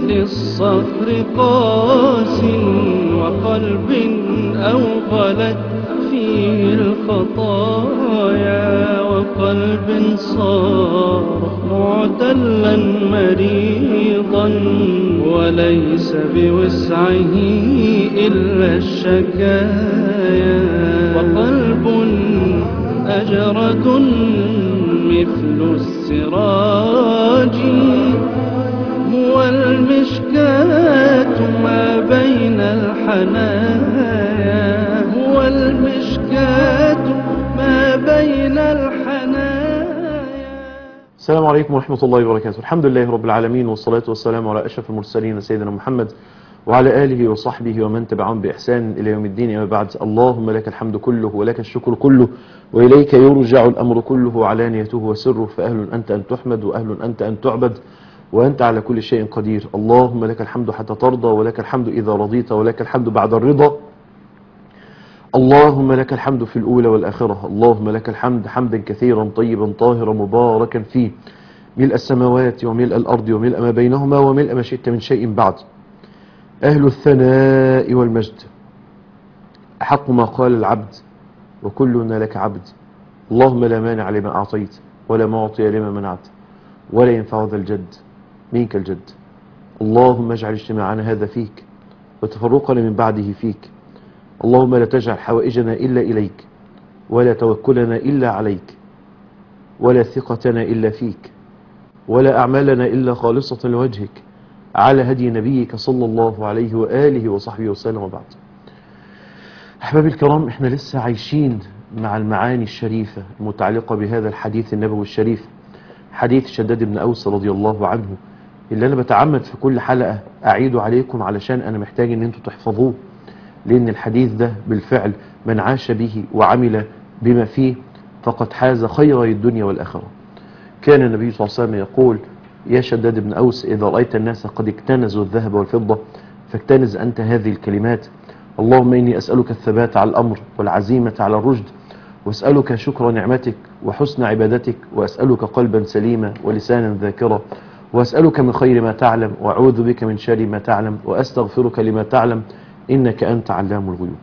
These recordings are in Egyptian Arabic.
للصخر قاس وقلب أوغلت فيه الخطايا وقلب صار معتلا مريضا وليس بوسعه إلا الشكايا وقلب أجرد مثل السراج هو المشكاة ما بين الحنايا هو المشكاة ما بين الحنايا السلام عليكم ورحمة الله وبركاته الحمد لله رب العالمين والصلاة والسلام على أشرف المرسلين سيدنا محمد وعلى آله وصحبه ومن تبعهم بإحسان إلى يوم الدين أما بعد اللهم لك الحمد كله ولك الشكر كله وإليك يرجع الأمر كله علانيته وسره فأهل أنت أن تحمد وأهل أنت أن تعبد وأنت على كل شيء قدير اللهم لك الحمد حتى ترضى ولك الحمد إذا رضيت ولك الحمد بعد الرضا اللهم لك الحمد في الأولى والآخرة اللهم لك الحمد حمدا كثيرا طيبا طاهرا مباركا فيه ملء السماوات وملء الأرض وملء ما بينهما وملء ما شئت من شيء بعد أهل الثناء والمجد أحق ما قال العبد وكلنا لك عبد اللهم لا مانع لما أعطيت ولا معطي لما منعت ولا ينفع ذا الجد منك الجد اللهم اجعل اجتماعنا هذا فيك وتفرقنا من بعده فيك اللهم لا تجعل حوائجنا إلا إليك ولا توكلنا إلا عليك ولا ثقتنا إلا فيك ولا أعمالنا إلا خالصة لوجهك على هدي نبيك صلى الله عليه وآله وصحبه وسلم وبعد أحبابي الكرام احنا لسه عايشين مع المعاني الشريفة المتعلقة بهذا الحديث النبوي الشريف حديث شداد بن أوس رضي الله عنه اللي أنا بتعمد في كل حلقة أعيده عليكم علشان أنا محتاج أن أنتوا تحفظوه لأن الحديث ده بالفعل من عاش به وعمل بما فيه فقد حاز خيري الدنيا والآخرة كان النبي صلى الله عليه وسلم يقول يا شداد بن أوس إذا رأيت الناس قد اكتنزوا الذهب والفضة فاكتنز أنت هذه الكلمات اللهم إني أسألك الثبات على الأمر والعزيمة على الرشد وأسألك شكر نعمتك وحسن عبادتك وأسألك قلبا سليما ولسانا ذاكرا وأسألك من خير ما تعلم وأعوذ بك من شر ما تعلم وأستغفرك لما تعلم إنك أنت علام الغيوب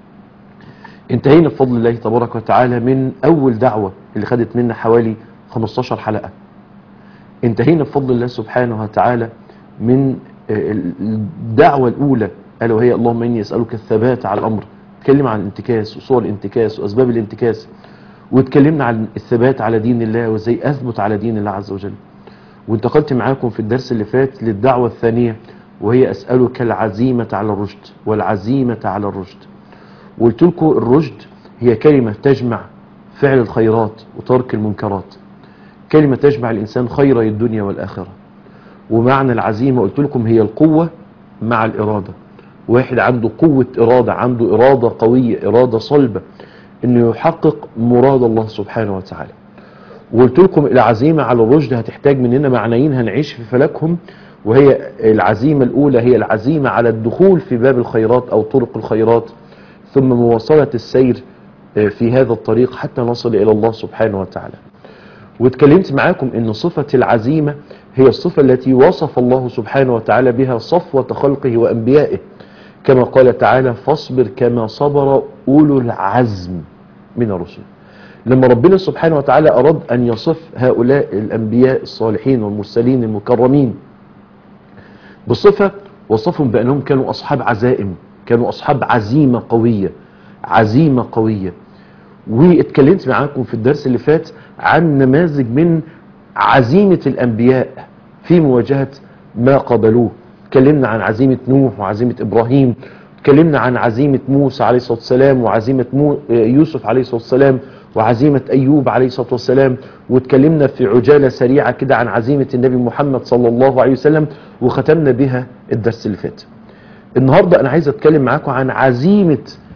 انتهينا بفضل الله تبارك وتعالى من أول دعوة اللي خدت منا حوالي 15 حلقة انتهينا بفضل الله سبحانه وتعالى من الدعوة الأولى ألا وهي اللهم إني أسألك الثبات على الأمر اتكلم عن الانتكاس وصور الانتكاس وأسباب الانتكاس واتكلمنا عن الثبات على دين الله وازاي أثبت على دين الله عز وجل وانتقلت معاكم في الدرس اللي فات للدعوة الثانية وهي أسألك العزيمة على الرشد والعزيمة على الرشد وقلت لكم الرشد هي كلمة تجمع فعل الخيرات وترك المنكرات كلمة تجمع الإنسان خيري الدنيا والآخرة ومعنى العزيمة قلت لكم هي القوة مع الإرادة واحد عنده قوة إرادة عنده إرادة قوية إرادة صلبة إنه يحقق مراد الله سبحانه وتعالى وقلت لكم العزيمة على الرشد هتحتاج مننا معنيين هنعيش في فلكهم وهي العزيمة الأولى هي العزيمة على الدخول في باب الخيرات أو طرق الخيرات ثم مواصلة السير في هذا الطريق حتى نصل إلى الله سبحانه وتعالى واتكلمت معاكم ان صفة العزيمة هي الصفة التي وصف الله سبحانه وتعالى بها صفوة خلقه وأنبيائه كما قال تعالى فاصبر كما صبر أولو العزم من الرسل لما ربنا سبحانه وتعالى أراد أن يصف هؤلاء الأنبياء الصالحين والمرسلين المكرمين بصفة وصفهم بأنهم كانوا أصحاب عزائم كانوا أصحاب عزيمة قوية عزيمة قوية واتكلمت معاكم في الدرس اللي فات عن نماذج من عزيمة الأنبياء في مواجهة ما قبلوه اتكلمنا عن عزيمة نوح وعزيمة إبراهيم اتكلمنا عن عزيمة موسى عليه الصلاة والسلام وعزيمة مو يوسف عليه الصلاة والسلام وعزيمة أيوب عليه الصلاة والسلام واتكلمنا في عجالة سريعة كده عن عزيمة النبي محمد صلى الله عليه وسلم وختمنا بها الدرس اللي فات النهاردة أنا عايز أتكلم معاكم عن عزيمة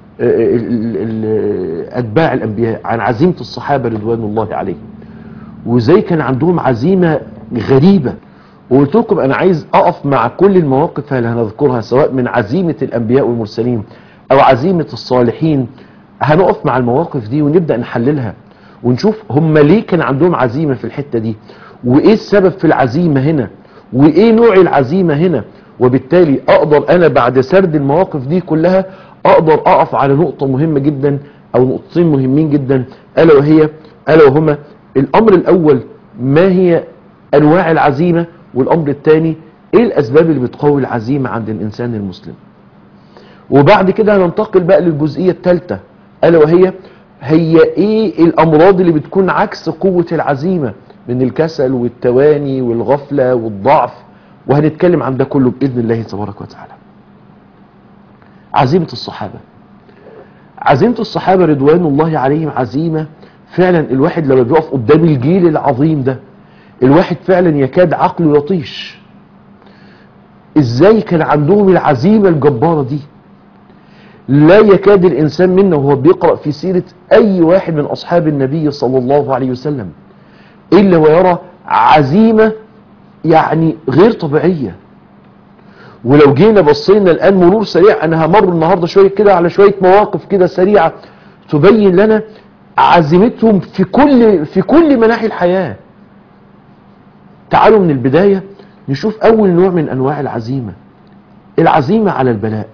أتباع الأنبياء عن عزيمة الصحابة رضوان الله عليهم وازاي كان عندهم عزيمة غريبة وقلت لكم أنا عايز أقف مع كل المواقف اللي هنذكرها سواء من عزيمة الأنبياء والمرسلين أو عزيمة الصالحين هنقف مع المواقف دي ونبدأ نحللها ونشوف هم ليه كان عندهم عزيمة في الحتة دي وإيه السبب في العزيمة هنا وإيه نوع العزيمة هنا وبالتالي اقدر انا بعد سرد المواقف دي كلها اقدر اقف على نقطة مهمة جدا او نقطتين مهمين جدا الا وهي الا وهما الامر الاول ما هي انواع العزيمة والامر الثاني ايه الاسباب اللي بتقوي العزيمة عند الانسان المسلم وبعد كده هننتقل بقى للجزئية الثالثة الا وهي هي ايه الامراض اللي بتكون عكس قوة العزيمة من الكسل والتواني والغفلة والضعف وهنتكلم عن ده كله بإذن الله تبارك وتعالى عزيمة الصحابة عزيمة الصحابة رضوان الله عليهم عزيمة فعلا الواحد لما بيقف قدام الجيل العظيم ده الواحد فعلا يكاد عقله يطيش ازاي كان عندهم العزيمة الجبارة دي لا يكاد الإنسان منا وهو بيقرأ في سيرة أي واحد من أصحاب النبي صلى الله عليه وسلم إلا ويرى عزيمة يعني غير طبيعية ولو جينا بصينا الآن مرور سريع أنا همر النهاردة شوية كده على شوية مواقف كده سريعة تبين لنا عزيمتهم في كل في كل مناحي الحياة تعالوا من البداية نشوف أول نوع من أنواع العزيمة العزيمة على البلاء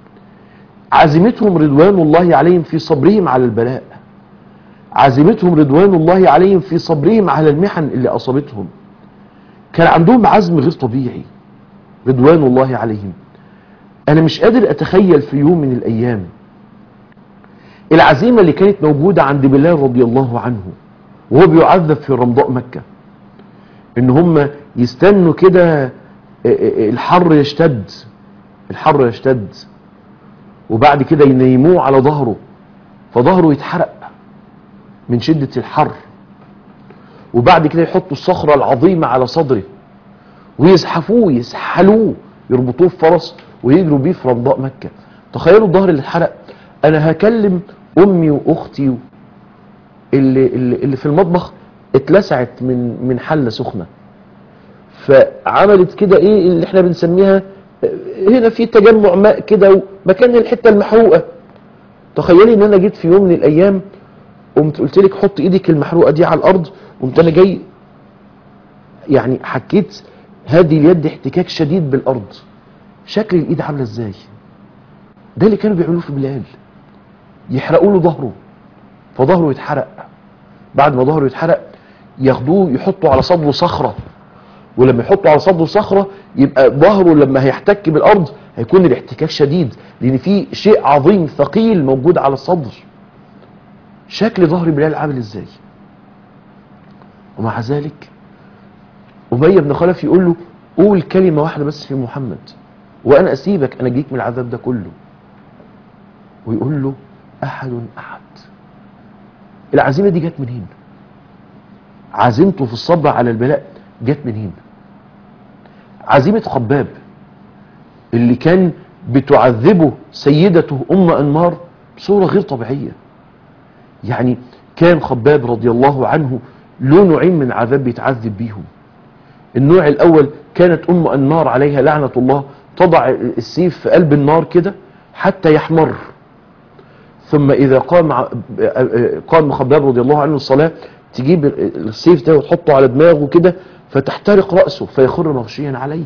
عزيمتهم رضوان الله عليهم في صبرهم على البلاء عزيمتهم رضوان الله عليهم في صبرهم على المحن اللي أصابتهم كان عندهم عزم غير طبيعي رضوان الله عليهم أنا مش قادر أتخيل في يوم من الأيام العزيمة اللي كانت موجودة عند بلال رضي الله عنه وهو بيعذب في رمضاء مكة ان هم يستنوا كده الحر يشتد الحر يشتد وبعد كده ينيموه على ظهره فظهره يتحرق من شدة الحر وبعد كده يحطوا الصخرة العظيمة على صدره ويزحفوه يسحلوه يربطوه في فرس ويجروا بيه في رمضاء مكة تخيلوا الظهر اللي اتحرق انا هكلم امي واختي اللي, اللي, اللي في المطبخ اتلسعت من من حله سخنه فعملت كده ايه اللي احنا بنسميها هنا في تجمع ماء كده مكان الحته المحروقه تخيلي ان انا جيت في يوم من الايام قمت قلت لك حط ايدك المحروقه دي على الارض قمت انا جاي يعني حكيت هذه اليد احتكاك شديد بالارض شكل الايد عامله ازاي ده اللي كانوا بيعملوه في بلال يحرقوا له ظهره فظهره يتحرق بعد ما ظهره يتحرق ياخدوه يحطوا على صدره صخرة ولما يحطوا على صدره صخرة يبقى ظهره لما هيحتك بالأرض هيكون الاحتكاك شديد لأن في شيء عظيم ثقيل موجود على الصدر شكل ظهر بلال عامل ازاي ومع ذلك أمية بن خلف يقول له قول كلمة واحدة بس في محمد وأنا أسيبك أنا جيك من العذاب ده كله ويقول له أحد أحد العزيمة دي جت منين عزيمته في الصبر على البلاء جت منين عزيمة خباب اللي كان بتعذبه سيدته أم أنمار بصورة غير طبيعية يعني كان خباب رضي الله عنه له نوعين من عذاب بيتعذب بيهم النوع الأول كانت أم أنمار عليها لعنة الله تضع السيف في قلب النار كده حتى يحمر ثم إذا قام قام خباب رضي الله عنه الصلاة تجيب السيف ده وتحطه على دماغه كده فتحترق رأسه فيخر مغشيا عليه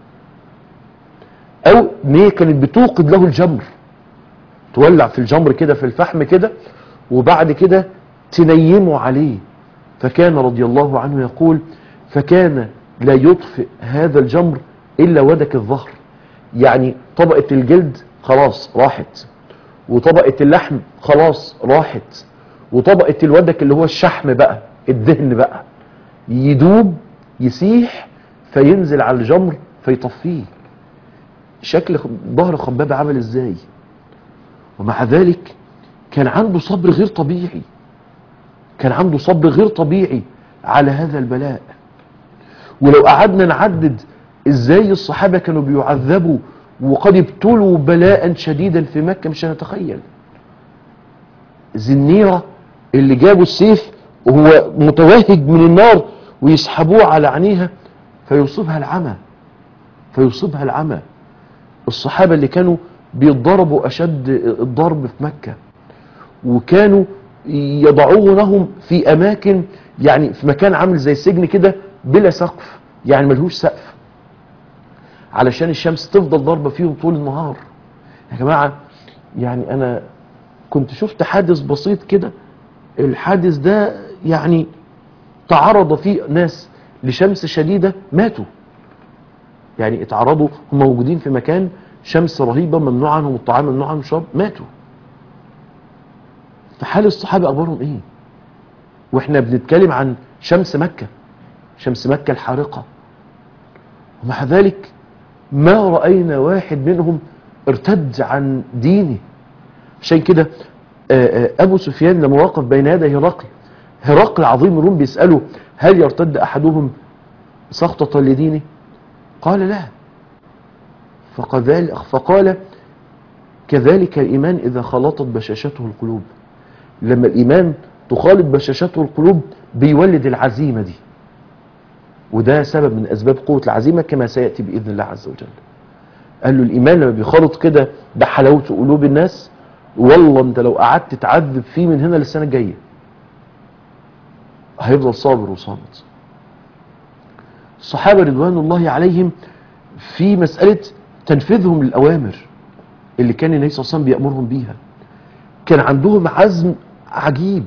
أو إن هي كانت بتوقد له الجمر تولع في الجمر كده في الفحم كده وبعد كده تنيمه عليه فكان رضي الله عنه يقول فكان لا يطفئ هذا الجمر إلا ودك الظهر يعني طبقة الجلد خلاص راحت وطبقة اللحم خلاص راحت وطبقة الودك اللي هو الشحم بقى الدهن بقى يدوب يسيح فينزل على الجمر فيطفيه شكل ظهر خباب عمل ازاي ومع ذلك كان عنده صبر غير طبيعي كان عنده صبر غير طبيعي على هذا البلاء ولو قعدنا نعدد ازاي الصحابة كانوا بيعذبوا وقد ابتلوا بلاء شديدا في مكة مش هنتخيل زنيرة اللي جابوا السيف وهو متوهج من النار ويسحبوه على عينيها فيصيبها العمى فيصيبها العمى الصحابة اللي كانوا بيتضربوا أشد الضرب في مكة وكانوا يضعونهم في أماكن يعني في مكان عامل زي السجن كده بلا سقف يعني ملهوش سقف علشان الشمس تفضل ضاربة فيهم طول النهار يا جماعة يعني أنا كنت شفت حادث بسيط كده الحادث ده يعني تعرض فيه ناس لشمس شديدة ماتوا يعني اتعرضوا هم موجودين في مكان شمس رهيبة ممنوع عنهم الطعام ممنوع عنهم الشرب ماتوا فحال الصحابة أخبارهم إيه وإحنا بنتكلم عن شمس مكة شمس مكة الحارقة ومع ذلك ما رأينا واحد منهم ارتد عن دينه عشان كده آه، آه، أبو سفيان لما وقف بين يدي هرقل هرقل عظيم الروم بيسأله هل يرتد أحدهم سخطة لدينه قال لا فقال, فقال كذلك الإيمان إذا خلطت بشاشته القلوب لما الإيمان تخالط بشاشته القلوب بيولد العزيمة دي وده سبب من أسباب قوة العزيمة كما سيأتي بإذن الله عز وجل قال له الإيمان لما بيخالط كده بحلاوة قلوب الناس والله انت لو قعدت تعذب فيه من هنا للسنة الجاية هيفضل صابر وصامت الصحابة رضوان الله عليهم في مسألة تنفيذهم للأوامر اللي كان النبي صلى الله عليه وسلم بيأمرهم بيها كان عندهم عزم عجيب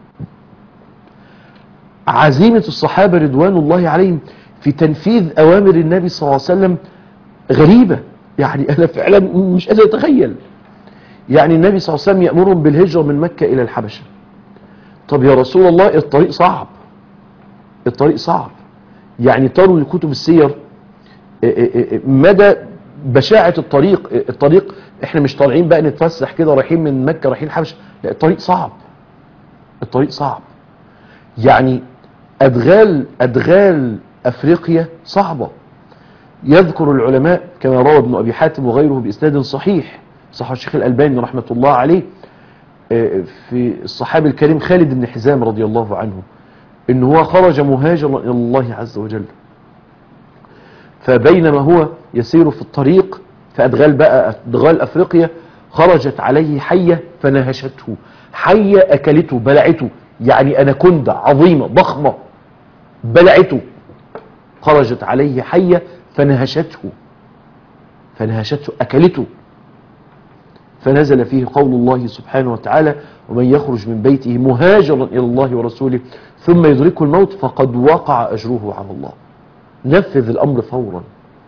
عزيمة الصحابة رضوان الله عليهم في تنفيذ أوامر النبي صلى الله عليه وسلم غريبة يعني أنا فعلا مش قادر أتخيل يعني النبي صلى الله عليه وسلم يأمرهم بالهجرة من مكة إلى الحبشة طب يا رسول الله الطريق صعب الطريق صعب يعني طاروا لكتب السير مدى بشاعة الطريق الطريق احنا مش طالعين بقى نتفسح كده رايحين من مكة رايحين الحبشة لا الطريق صعب الطريق صعب يعني أدغال أدغال أفريقيا صعبة يذكر العلماء كما روى ابن أبي حاتم وغيره بإسناد صحيح صح الشيخ الألباني رحمة الله عليه في الصحابي الكريم خالد بن حزام رضي الله عنه إن هو خرج مهاجرا إلى الله عز وجل فبينما هو يسير في الطريق فأدغال بقى أدغال أفريقيا خرجت عليه حية فنهشته حية أكلته بلعته يعني أناكوندا عظيمة ضخمة بلعته خرجت عليه حية فنهشته فنهشته أكلته فنزل فيه قول الله سبحانه وتعالى ومن يخرج من بيته مهاجرا إلى الله ورسوله ثم يدركه الموت فقد وقع أجره على الله نفذ الأمر فورا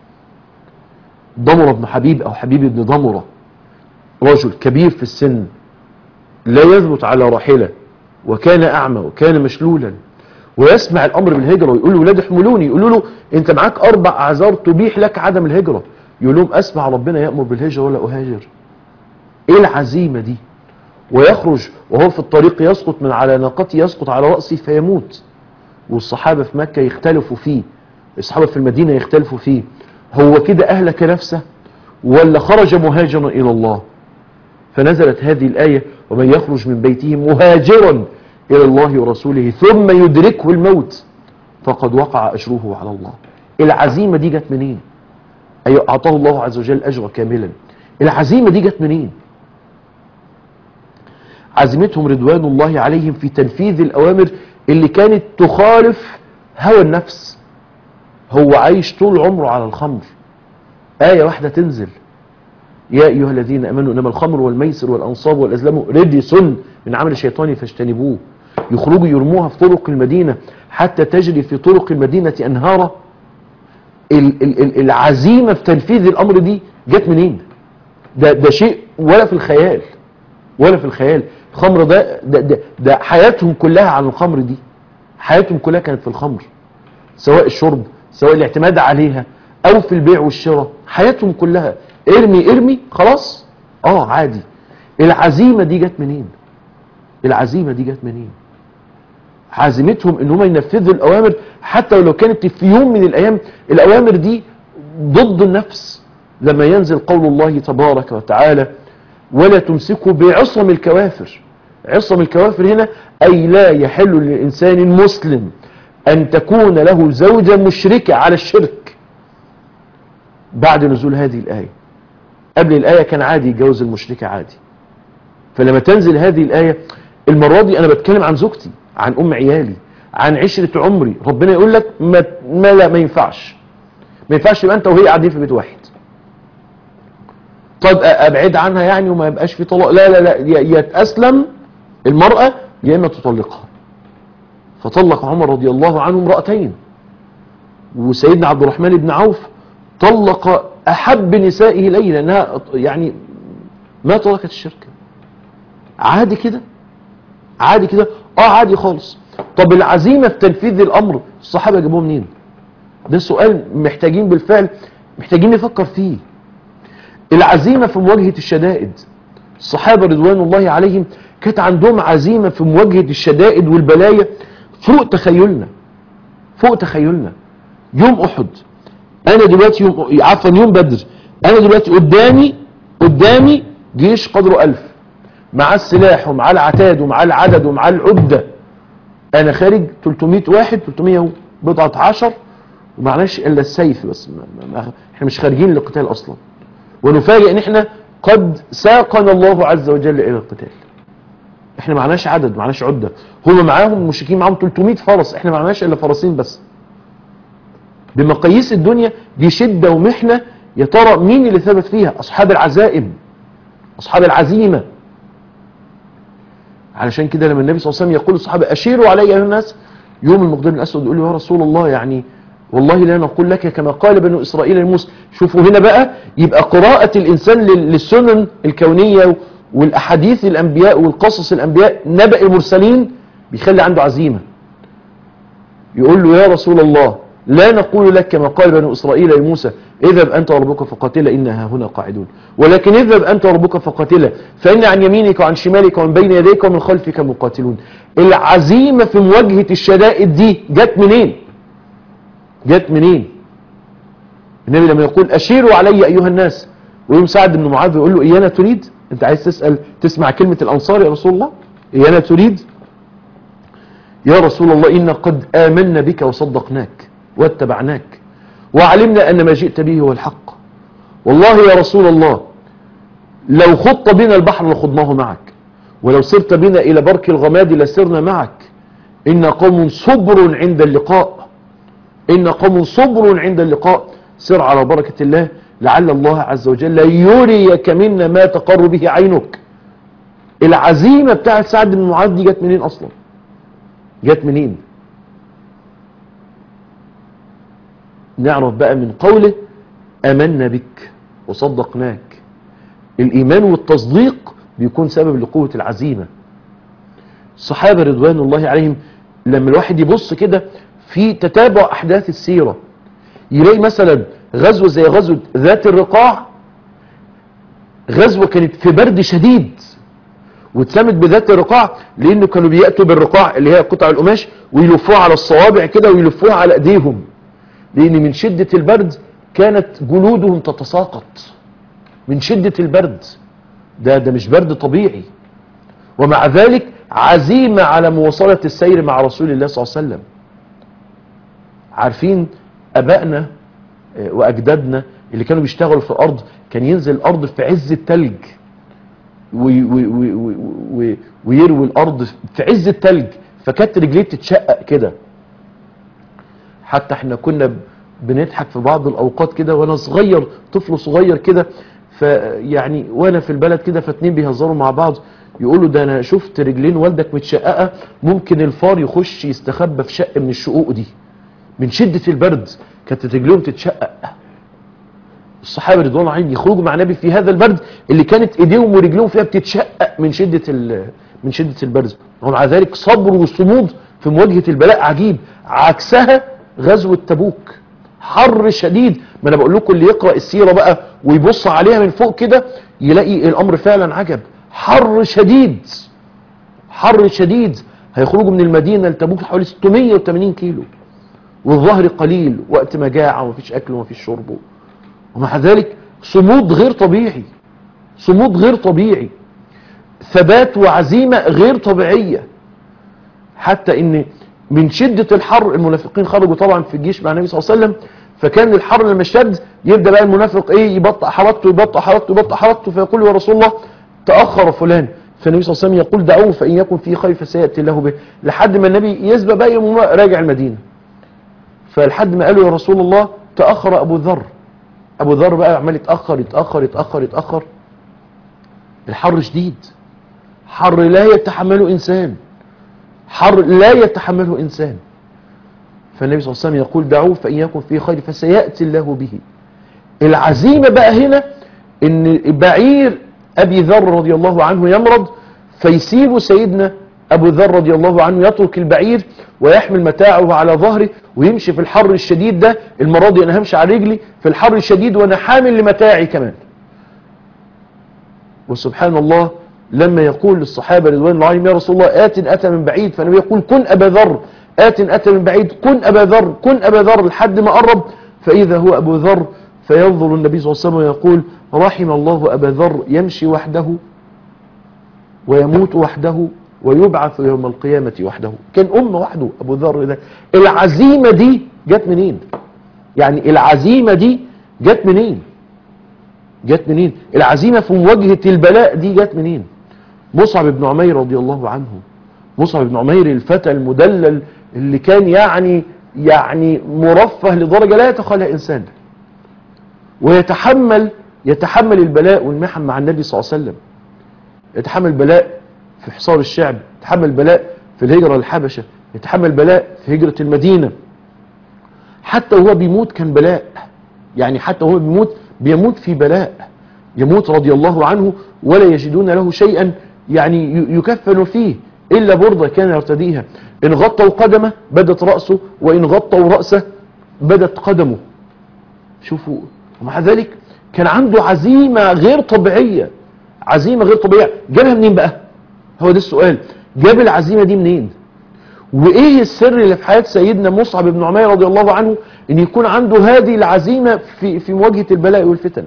ضمر بن حبيب أو حبيب بن ضمرة رجل كبير في السن لا يثبت على راحلة وكان أعمى وكان مشلولا ويسمع الأمر بالهجرة ويقول له ولاد احملوني يقولوا له أنت معاك أربع أعذار تبيح لك عدم الهجرة يقول لهم أسمع ربنا يأمر بالهجرة ولا أهاجر إيه العزيمة دي ويخرج وهو في الطريق يسقط من على ناقته يسقط على رأسه فيموت والصحابة في مكة يختلفوا فيه الصحابة في المدينة يختلفوا فيه هو كده أهلك نفسه ولا خرج مهاجرا إلى الله فنزلت هذه الآية ومن يخرج من بيته مهاجرا إلى الله ورسوله ثم يدركه الموت فقد وقع أجره على الله العزيمة دي جت منين أي أعطاه الله عز وجل أجر كاملا العزيمة دي جت منين عزيمتهم رضوان الله عليهم في تنفيذ الأوامر اللي كانت تخالف هوى النفس هو عايش طول عمره على الخمر آية واحدة تنزل يا أيها الذين أمنوا إنما الخمر والميسر والأنصاب والأزلام رجس من عمل الشيطان فاجتنبوه يخرجوا يرموها في طرق المدينة حتى تجري في طرق المدينة أنهارا ال- ال- ال- العزيمة في تنفيذ الأمر دي جت منين ده, ده شيء ولا في الخيال ولا في الخيال الخمر ده ده, ده ده حياتهم كلها على الخمر دي حياتهم كلها كانت في الخمر سواء الشرب سواء الاعتماد عليها او في البيع والشراء حياتهم كلها ارمي ارمي خلاص اه عادي العزيمة دي جت منين العزيمة دي جت منين عزيمتهم ان هم ينفذوا الاوامر حتى ولو كانت في يوم من الايام الاوامر دي ضد النفس لما ينزل قول الله تبارك وتعالى ولا تمسكوا بعصم الكوافر عصم الكوافر هنا اي لا يحل للانسان مسلم ان تكون له زوجة مشركة على الشرك بعد نزول هذه الايه قبل الايه كان عادي يتجوز المشركة عادي فلما تنزل هذه الايه المره دي انا بتكلم عن زوجتي عن ام عيالي عن عشرة عمري ربنا يقول لك ما, ما لا ما ينفعش ما ينفعش يبقى انت وهي قاعدين في بيت واحد طب ابعد عنها يعني وما يبقاش في طلاق لا لا لا يا تأسلم المرأة يا اما تطلقها فطلق عمر رضي الله عنه امرأتين وسيدنا عبد الرحمن بن عوف طلق احب نسائه اليه لانها يعني ما تركت الشرك عادي كده عادي كده اه عادي خالص طب العزيمة في تنفيذ الامر الصحابة جابوه منين ده سؤال محتاجين بالفعل محتاجين نفكر فيه العزيمة في مواجهة الشدائد الصحابة رضوان الله عليهم كانت عندهم عزيمة في مواجهة الشدائد والبلايا فوق تخيلنا فوق تخيلنا يوم احد انا دلوقتي يوم عفوا يوم بدر انا دلوقتي قدامي قدامي جيش قدره ألف مع السلاح ومع العتاد ومع العدد ومع العدة انا خارج 300 واحد 300 بضعة عشر ومعناش الا السيف بس ما ما احنا مش خارجين للقتال اصلا ونفاجئ ان احنا قد ساقنا الله عز وجل الى القتال احنا معناش عدد معناش عدة هم معاهم المشركين معاهم 300 فرس احنا معناش الا فرسين بس بمقاييس الدنيا دي شدة ومحنة يا ترى مين اللي ثبت فيها اصحاب العزائم اصحاب العزيمة علشان كده لما النبي صلى الله عليه وسلم يقول للصحابة اشيروا علي ايها الناس يوم المقدم الاسود يقول له يا رسول الله يعني والله لا نقول لك كما قال بنو اسرائيل لموسى شوفوا هنا بقى يبقى قراءة الانسان للسنن الكونية والاحاديث الانبياء والقصص الانبياء نبأ المرسلين بيخلي عنده عزيمة يقول له يا رسول الله لا نقول لك كما قال بنو إسرائيل لموسى اذهب أنت وربك فقاتلا إنها هنا قاعدون ولكن اذهب أنت وربك فقاتلا فإن عن يمينك وعن شمالك ومن بين يديك ومن خلفك مقاتلون العزيمة في مواجهة الشدائد دي جت منين جت منين النبي لما يقول أشيروا علي أيها الناس ويوم سعد بن معاذ يقول له إيانا تريد أنت عايز تسأل تسمع كلمة الأنصار يا رسول الله إيانا تريد يا رسول الله إنا قد آمنا بك وصدقناك واتبعناك وعلمنا أن ما جئت به هو الحق والله يا رسول الله لو خط بنا البحر لخضناه معك ولو سرت بنا إلى برك الغماد لسرنا معك إن قوم صبر عند اللقاء إن قوم صبر عند اللقاء سر على بركة الله لعل الله عز وجل يريك منا ما تقر به عينك العزيمة بتاعت سعد بن معاذ دي جت منين أصلا جت منين نعرف بقى من قوله امنا بك وصدقناك الايمان والتصديق بيكون سبب لقوة العزيمة الصحابة رضوان الله عليهم لما الواحد يبص كده في تتابع احداث السيرة يلاقي مثلا غزوة زي غزوة ذات الرقاع غزوة كانت في برد شديد واتسمت بذات الرقاع لانه كانوا بيأتوا بالرقاع اللي هي قطع القماش ويلفوها على الصوابع كده ويلفوها على ايديهم لان من شدة البرد كانت جلودهم تتساقط من شدة البرد ده ده مش برد طبيعي ومع ذلك عزيمة على مواصلة السير مع رسول الله صلى الله عليه وسلم عارفين ابائنا واجدادنا اللي كانوا بيشتغلوا في الارض كان ينزل الارض في عز التلج وي وي وي وي ويروي الارض في عز التلج فكانت رجليه تتشقق كده حتى احنا كنا بنضحك في بعض الاوقات كده وانا صغير طفل صغير كده فيعني وانا في البلد كده فاتنين بيهزروا مع بعض يقولوا ده انا شفت رجلين والدك متشققه ممكن الفار يخش يستخبى في شق من الشقوق دي من شدة البرد كانت رجلهم تتشقق الصحابة رضوان الله عليهم يخرجوا مع النبي في هذا البرد اللي كانت ايديهم ورجلهم فيها بتتشقق من شدة من شدة البرد ومع ذلك صبر وصمود في مواجهة البلاء عجيب عكسها غزوة تبوك حر شديد ما انا بقول لكم اللي يقرأ السيرة بقى ويبص عليها من فوق كده يلاقي الامر فعلا عجب حر شديد حر شديد هيخرجوا من المدينة لتبوك حوالي 680 كيلو والظهر قليل وقت مجاعة ومفيش اكل ومفيش شرب ومع ذلك صمود غير طبيعي صمود غير طبيعي ثبات وعزيمة غير طبيعية حتى ان من شدة الحر المنافقين خرجوا طبعا في الجيش مع النبي صلى الله عليه وسلم فكان الحر لما اشتد يبدأ بقى المنافق ايه يبطأ حركته يبطأ حركته يبطأ حركته فيقول يا رسول الله تأخر فلان فالنبي صلى الله عليه وسلم يقول دعوه فإن يكن فيه خير فسيأتي الله به لحد ما النبي يسبق بقى يوم راجع المدينة فلحد ما قالوا يا رسول الله تأخر أبو ذر أبو ذر بقى عمال يتأخر يتأخر يتأخر يتأخر الحر شديد حر لا يتحمله إنسان حر لا يتحمله إنسان فالنبي صلى الله عليه وسلم يقول دعوه فإن يكن فيه خير فسيأتي الله به العزيمة بقى هنا ان بعير أبي ذر رضي الله عنه يمرض فيسيب سيدنا أبو ذر رضي الله عنه يترك البعير ويحمل متاعه على ظهره ويمشي في الحر الشديد ده المرة دي أنا همشي على رجلي في الحر الشديد وأنا حامل لمتاعي كمان وسبحان الله لما يقول للصحابة رضوان الله عليهم يا رسول الله آت أتى من بعيد فالنبي يقول كن أبا ذر آت أتى من بعيد كن أبا ذر كن أبا ذر لحد ما قرب فإذا هو أبو ذر فينظر النبي صلى الله عليه وسلم ويقول رحم الله أبا ذر يمشي وحده ويموت وحده ويبعث يوم القيامة وحده كان أم وحده أبو ذر ده العزيمة دي جت منين يعني العزيمة دي جت منين جت منين العزيمة في مواجهة البلاء دي جت منين مصعب بن عمير رضي الله عنه مصعب بن عمير الفتى المدلل اللي كان يعني يعني مرفه لدرجة لا يتخيلها إنسان ويتحمل يتحمل البلاء والمحن مع النبي صلى الله عليه وسلم يتحمل بلاء في حصار الشعب يتحمل بلاء في الهجرة للحبشة يتحمل بلاء في هجرة المدينة حتى وهو بيموت كان بلاء يعني حتى وهو بيموت بيموت في بلاء يموت رضي الله عنه ولا يجدون له شيئا يعني يكفن فيه إلا بردة كان يرتديها إن غطوا قدمه بدت رأسه وإن غطوا رأسه بدت قدمه شوفوا ومع ذلك كان عنده عزيمة غير طبيعية عزيمة غير طبيعية جابها منين بقى هو ده السؤال جاب العزيمة دي منين وايه السر اللي في حياة سيدنا مصعب بن عمير رضي الله عنه ان يكون عنده هذه العزيمة في, في مواجهة البلاء والفتن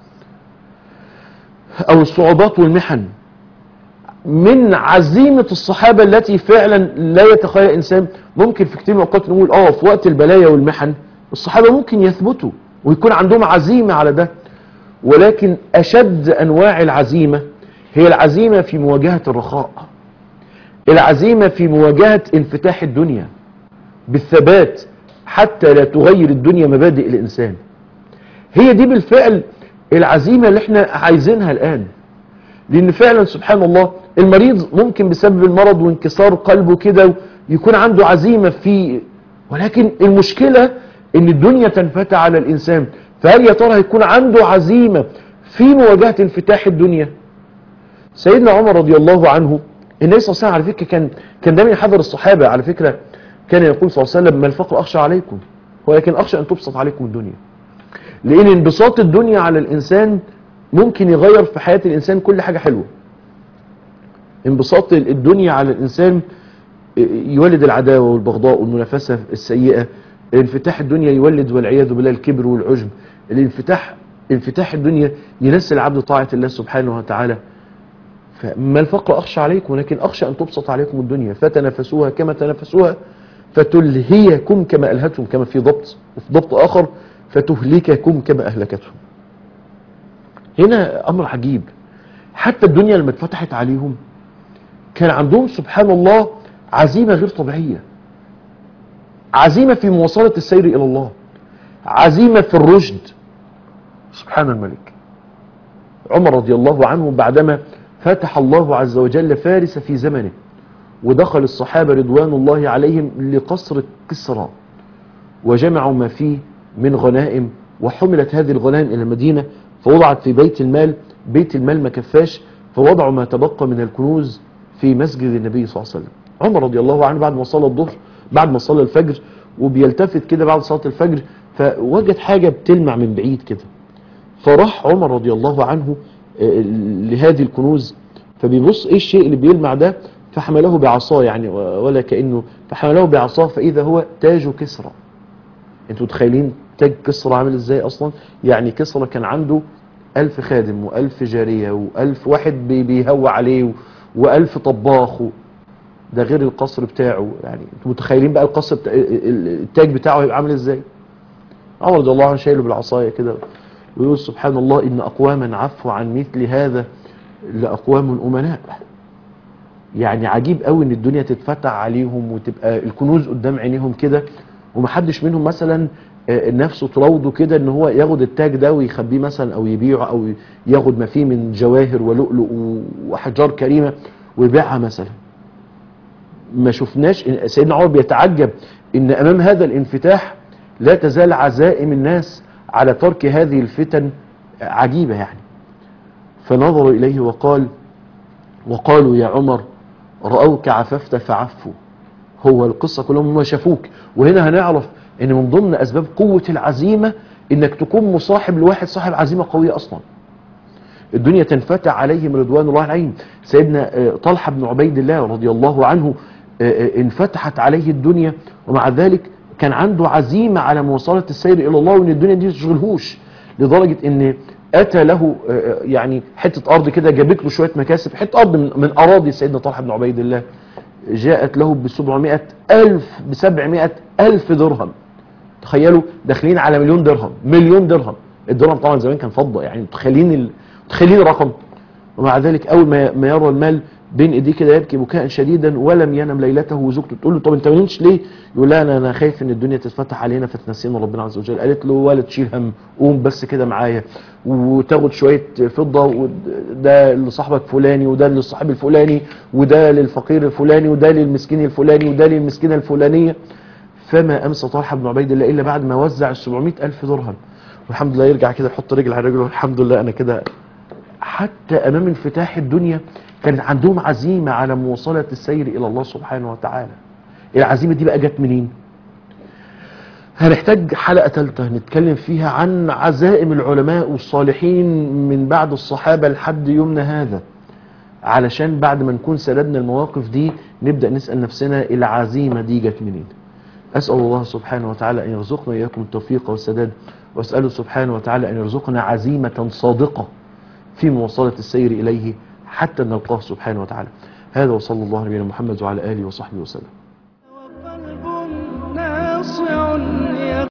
او الصعوبات والمحن من عزيمة الصحابة التي فعلا لا يتخيل انسان ممكن في كتير من الاوقات نقول اه في وقت البلايا والمحن الصحابة ممكن يثبتوا ويكون عندهم عزيمة على ده ولكن اشد انواع العزيمة هي العزيمة في مواجهة الرخاء العزيمة في مواجهة انفتاح الدنيا بالثبات حتى لا تغير الدنيا مبادئ الإنسان هي دي بالفعل العزيمة اللي احنا عايزينها الآن لأن فعلا سبحان الله المريض ممكن بسبب المرض وانكسار قلبه كده يكون عنده عزيمة في ولكن المشكلة ان الدنيا تنفتح على الإنسان فهل يا ترى هيكون عنده عزيمة في مواجهة انفتاح الدنيا سيدنا عمر رضي الله عنه النبي صلى الله عليه وسلم على فكرة كان كان دايما يحذر الصحابة على فكرة كان يقول صلى الله عليه وسلم ما الفقر أخشى عليكم ولكن أخشى أن تبسط عليكم الدنيا لأن انبساط الدنيا على الإنسان ممكن يغير في حياة الإنسان كل حاجة حلوة انبساط الدنيا على الإنسان يولد العداوة والبغضاء والمنافسة السيئة انفتاح الدنيا يولد والعياذ بالله الكبر والعجب الانفتاح انفتاح الدنيا ينسي العبد طاعة الله سبحانه وتعالى فما الفقر أخشى عليكم ولكن أخشى أن تبسط عليكم الدنيا فتنافسوها كما تنافسوها فتلهيكم كما ألهتهم كما في ضبط وفي ضبط آخر فتهلككم كما أهلكتهم هنا أمر عجيب حتى الدنيا لما اتفتحت عليهم كان عندهم سبحان الله عزيمة غير طبيعية عزيمة في مواصلة السير إلى الله عزيمة في الرشد سبحان الملك عمر رضي الله عنه بعدما فتح الله عز وجل فارس في زمنه ودخل الصحابة رضوان الله عليهم لقصر كسرى وجمعوا ما فيه من غنائم وحملت هذه الغنائم إلى المدينة فوضعت في بيت المال بيت المال ما كفاش فوضعوا ما تبقى من الكنوز في مسجد النبي صلى الله عليه وسلم عمر رضي الله عنه بعد ما صلى الظهر بعد ما صلى الفجر وبيلتفت كده بعد صلاة الفجر فوجد حاجة بتلمع من بعيد كده فراح عمر رضي الله عنه لهذه الكنوز فبيبص ايه الشيء اللي بيلمع ده فحمله بعصاه يعني ولا كأنه فحمله بعصاه فإذا هو تاج كسرى انتوا متخيلين تاج كسرى عامل ازاي اصلا يعني كسرى كان عنده ألف خادم وألف جارية وألف واحد بيهوى عليه وألف طباخ ده غير القصر بتاعه يعني انتوا متخيلين بقى القصر بتاع التاج بتاعه هيبقى عامل ازاي عمر رضي الله عنه شايله بالعصايه كده ويقول سبحان الله إن أقواما عفوا عن مثل هذا لأقوام أمناء يعني عجيب قوي ان الدنيا تتفتح عليهم وتبقى الكنوز قدام عينيهم كده ومحدش منهم مثلا آه، نفسه تروضه كده ان هو ياخد التاج ده ويخبيه مثلا او يبيعه او ياخد ما فيه من جواهر ولؤلؤ وحجار كريمه ويبيعها مثلا ما شفناش إن- سيدنا عمر بيتعجب ان امام هذا الانفتاح لا تزال عزائم الناس على ترك هذه الفتن عجيبه يعني فنظر اليه وقال وقالوا يا عمر راوك عففت فعفوا هو القصه كلهم هم شافوك وهنا هنعرف ان من ضمن اسباب قوه العزيمه انك تكون مصاحب لواحد صاحب عزيمه قويه اصلا الدنيا تنفتح عليهم رضوان الله عليهم سيدنا آه، طلحة بن عبيد الله رضي الله عنه آه، آه، انفتحت عليه الدنيا ومع ذلك كان عنده عزيمة على مواصلة السير إلى الله وإن الدنيا دي تشغلهوش لدرجة إن أتى له آه، آه، يعني حتة أرض كده جابت له شوية مكاسب حتة أرض من, من أراضي سيدنا طلحة بن عبيد الله جاءت له ب 700 ألف ب 700 ألف درهم تخيلوا داخلين على مليون درهم مليون درهم الدرهم طبعا زمان كان فضه يعني متخيلين ال... متخيلين الرقم ومع ذلك اول ما ما يرى المال بين ايديه كده يبكي بكاء شديدا ولم ينم ليلته وزوجته تقول له طب انت ما نمتش ليه؟ يقول لها انا انا خايف ان الدنيا تتفتح علينا فتنسينا ربنا عز وجل قالت له ولا تشيل هم قوم بس كده معايا وتاخد شويه فضه وده لصاحبك فلاني وده للصاحب الفلاني وده للفقير الفلاني وده للمسكين الفلاني وده للمسكينه الفلانيه فما امسى طلحه بن عبيد الله الا بعد ما وزع ال 700 الف درهم والحمد لله يرجع كده يحط رجل على رجله الحمد لله انا كده حتى امام انفتاح الدنيا كان عندهم عزيمه على مواصله السير الى الله سبحانه وتعالى العزيمه دي بقى جت منين هنحتاج حلقه ثالثه نتكلم فيها عن عزائم العلماء والصالحين من بعد الصحابه لحد يومنا هذا علشان بعد ما نكون سردنا المواقف دي نبدا نسال نفسنا العزيمه دي جت منين أسأل الله سبحانه وتعالى أن يرزقنا إياكم التوفيق والسداد وأسأله سبحانه وتعالى أن يرزقنا عزيمة صادقة في مواصلة السير إليه حتى نلقاه سبحانه وتعالى هذا وصلى الله على نبينا محمد وعلى آله وصحبه وسلم